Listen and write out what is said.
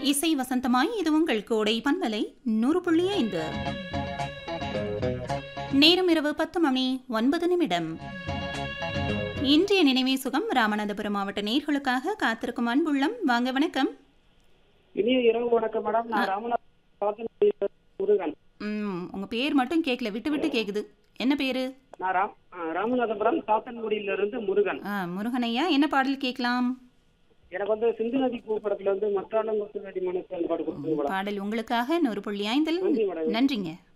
இசை வசந்தமாய் இது உங்கள் கோடை பண்பலை நூறு புள்ளி ஐந்து நேரம் இரவு பத்து மணி ஒன்பது நிமிடம் இன்றைய நினைவே சுகம் ராமநாதபுரம் மாவட்ட நேர்களுக்காக காத்திருக்கும் அன்புள்ளம் வாங்க வணக்கம் இனிய இரவு வணக்கம் மேடம் நான் ராமநாதன் முருகன் ம், உங்க பேர் மட்டும் கேட்கல விட்டு விட்டு கேக்குது என்ன பேரு நான் ராம் ஆ, ராமநாதபுரம் சாத்தன்குடியில இருந்து முருகன் ஆ, முருகனையா என்ன பாடல் கேட்கலாம் எனக்கு வந்து சிந்து நதி பூ படத்துல வந்து மத்தாளம் கொத்து வேடி மனசு பாட்டு கொடுத்துருங்க மேடம் பாடல் உங்களுக்காக நூறு புள்ளி ஐந்தில் நன்றி மேடம் நன்றிங்க